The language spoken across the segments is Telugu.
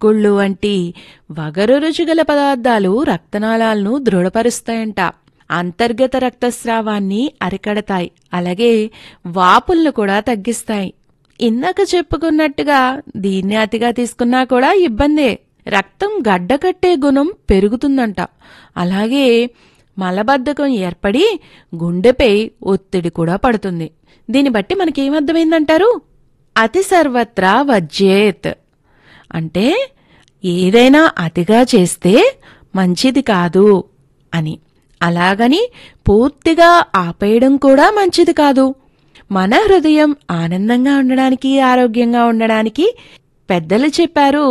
చిక్కుళ్ళు వంటి వగరు రుచిగల పదార్థాలు రక్తనాళాలను దృఢపరుస్తాయంట అంతర్గత రక్తస్రావాన్ని అరికడతాయి అలాగే వాపులను కూడా తగ్గిస్తాయి ఇందాక చెప్పుకున్నట్టుగా దీన్ని అతిగా తీసుకున్నా కూడా ఇబ్బందే రక్తం గడ్డకట్టే గుణం పెరుగుతుందంట అలాగే మలబద్ధకం ఏర్పడి గుండెపై ఒత్తిడి కూడా పడుతుంది దీన్ని బట్టి మనకేమర్థమైందంటారు అతి సర్వత్రా వజ్యేత్ అంటే ఏదైనా అతిగా చేస్తే మంచిది కాదు అని అలాగని పూర్తిగా ఆపేయడం కూడా మంచిది కాదు మన హృదయం ఆనందంగా ఉండడానికి ఆరోగ్యంగా ఉండడానికి పెద్దలు చెప్పారు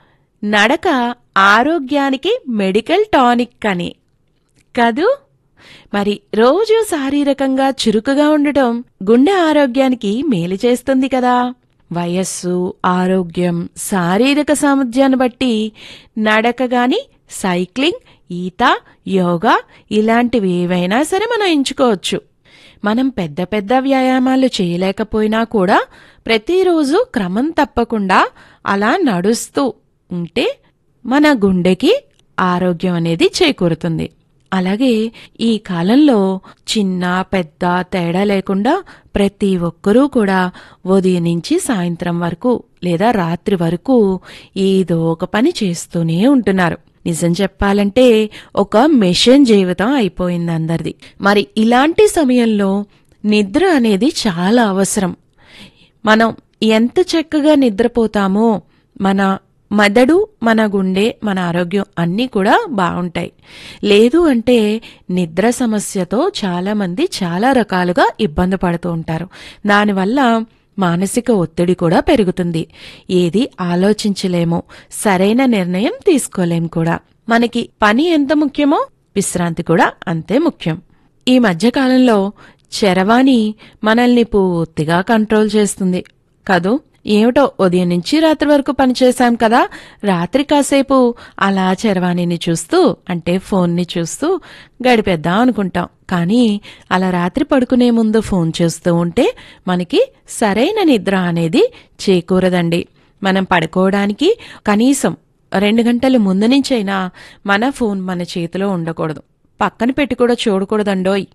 నడక ఆరోగ్యానికి మెడికల్ టానిక్ అని కదూ మరి రోజు శారీరకంగా చురుకుగా ఉండటం గుండె ఆరోగ్యానికి మేలు చేస్తుంది కదా వయస్సు ఆరోగ్యం శారీరక సామర్థ్యాన్ని బట్టి నడక గాని సైక్లింగ్ ఈత యోగా ఇలాంటివి ఏవైనా సరే మనం ఎంచుకోవచ్చు మనం పెద్ద పెద్ద వ్యాయామాలు చేయలేకపోయినా కూడా ప్రతిరోజు క్రమం తప్పకుండా అలా నడుస్తూ ఉంటే మన గుండెకి ఆరోగ్యం అనేది చేకూరుతుంది అలాగే ఈ కాలంలో చిన్న పెద్ద తేడా లేకుండా ప్రతి ఒక్కరూ కూడా ఉదయం నుంచి సాయంత్రం వరకు లేదా రాత్రి వరకు ఏదో ఒక పని చేస్తూనే ఉంటున్నారు నిజం చెప్పాలంటే ఒక మెషిన్ జీవితం అయిపోయింది అందరిది మరి ఇలాంటి సమయంలో నిద్ర అనేది చాలా అవసరం మనం ఎంత చక్కగా నిద్రపోతామో మన మెదడు మన గుండె మన ఆరోగ్యం అన్నీ కూడా బాగుంటాయి లేదు అంటే నిద్ర సమస్యతో చాలామంది చాలా రకాలుగా ఇబ్బంది పడుతూ ఉంటారు దానివల్ల మానసిక ఒత్తిడి కూడా పెరుగుతుంది ఏది ఆలోచించలేము సరైన నిర్ణయం తీసుకోలేం కూడా మనకి పని ఎంత ముఖ్యమో విశ్రాంతి కూడా అంతే ముఖ్యం ఈ మధ్యకాలంలో చరవాణి మనల్ని పూర్తిగా కంట్రోల్ చేస్తుంది కదూ ఏమిటో ఉదయం నుంచి రాత్రి వరకు పనిచేశాం కదా రాత్రి కాసేపు అలా చరవాణిని చూస్తూ అంటే ఫోన్ని చూస్తూ గడిపేద్దాం అనుకుంటాం కానీ అలా రాత్రి పడుకునే ముందు ఫోన్ చూస్తూ ఉంటే మనకి సరైన నిద్ర అనేది చేకూరదండి మనం పడుకోవడానికి కనీసం రెండు గంటల ముందు నుంచైనా మన ఫోన్ మన చేతిలో ఉండకూడదు పక్కన పెట్టి కూడా చూడకూడదండోయ్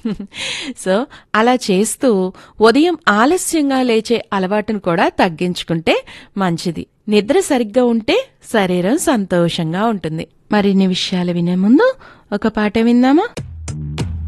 సో అలా చేస్తూ ఉదయం ఆలస్యంగా లేచే అలవాటును కూడా తగ్గించుకుంటే మంచిది నిద్ర సరిగ్గా ఉంటే శరీరం సంతోషంగా ఉంటుంది మరిన్ని విషయాలు వినే ముందు ఒక పాట విందామా